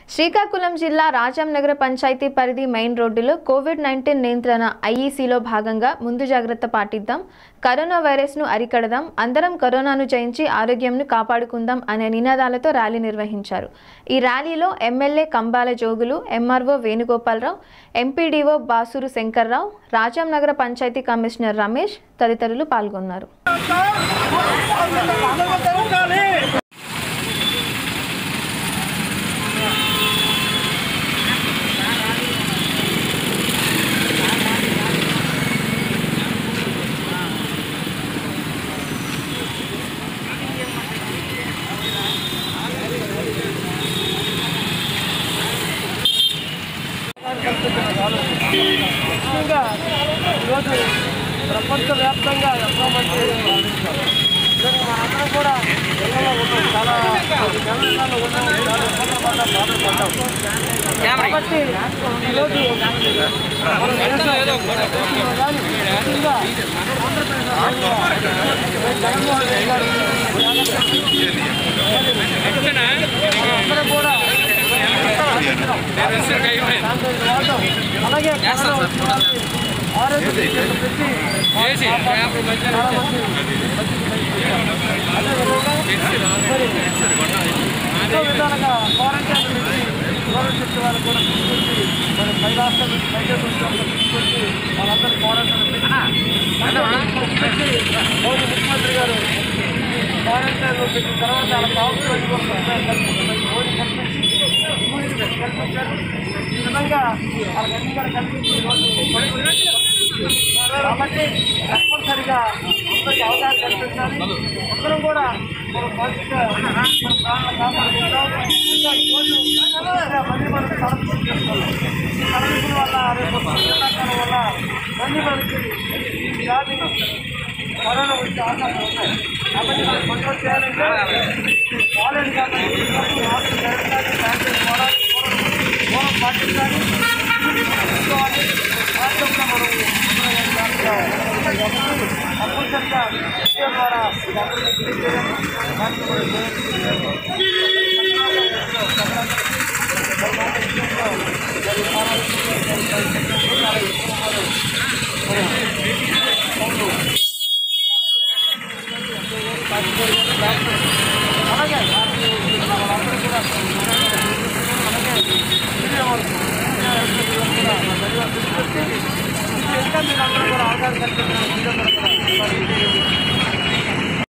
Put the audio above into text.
శ్రీకాకుళం జిల్లా రాజాంనగర పంచాయతీ పరిధి మెయిన్ రోడ్డులో కోవిడ్ నైన్టీన్ నియంత్రణ ఐఈసీలో భాగంగా ముందు జాగ్రత్త పాటిద్దాం కరోనా వైరస్ను అరికడదాం అందరం కరోనాను జయించి ఆరోగ్యంను కాపాడుకుందాం అనే నినాదాలతో ర్యాలీ నిర్వహించారు ఈ ర్యాలీలో MLA Kambala Jogulu MRO Venugopalarao MPDO Basuru Sankarrao రాజాంనగర పంచాయతీ కమిషనర్ రమేష్ తదితరులు పాల్గొన్నారు ముఖ్యంగా ఈరోజు ప్రపంచవ్యాప్తంగా ఎంతోమంది నిజంగా మనందరం కూడా ఇళ్లలో ఉన్నాం చాలా తెలంగాణలో ఉన్నాం చాలా ఇబ్బందులు పడ్డాం బాధపడ్డాం కాబట్టి ఈరోజు మన దేశంలో కానీ ముఖ్యంగా ఆంధ్రప్రదేశ్ జగన్మోహన్ రెడ్డి గారు అందరూ కూడా అలాగే కరోనా వచ్చిన వాళ్ళకి ఆరోగ్య శిక్షణ పెట్టి వాళ్ళని కాపాడుతూ చాలా మంది అదేవిధంగా మరి ఎంతో విధాలుగా క్వారంటైన్ పెట్టి కోవిడ్ చెప్పే వాళ్ళు కూడా తీసుకొచ్చి మరి పై రాష్ట్రాల నుంచి పై దేశం నుంచి వాళ్ళని తీసుకొచ్చి వాళ్ళందరూ క్వారంటైన్ పెట్టి పెట్టి మోదీ ముఖ్యమంత్రి గారు క్వారంటైన్లో పెట్టిన తర్వాత వాళ్ళ కాపులు మోదీ కల్పించి ఇమ్యూనిటీ కల్పించారు ఈ విధంగా వాళ్ళకి కూడా కల్పించి ఈరోజు కాబట్టి తప్పనిసరిగా అందరికీ అవగాహన కల్పించాలి అందరం కూడా మనం మంచిగా మన ప్రాణాలు కాపాడుకుంటాం ఇంకా ఈరోజు ఇంకా మళ్ళీ మనం తరలింపు చేసుకోవాలి ఈ తరలింపుల వల్ల రేపు శీతాకాలం వల్ల మళ్ళీ మనకి ఈ వ్యాధి కరోనా వచ్చే అవకాశం ఉన్నాయి కాబట్టి మనం కంట్రోల్ చేయాలంటే కాలేదు కాబట్టి మాస్క్ ధరించాలి శానిటైజ్ వాడాలి దూరం పాటించాలి తీసుకోవాలి వాట్సాప్లో మనం తప్పనిసరిగా వీడియో ద్వారా ఇది అందరికీ తెలియజేయడం దానికి కూడా అలాగే వాళ్ళందరూ కూడా అలాగే వీడియో వాళ్ళు ఇంకా మీరు అందరూ కూడా అవగాహన కల్పించిన వీడియో కూడా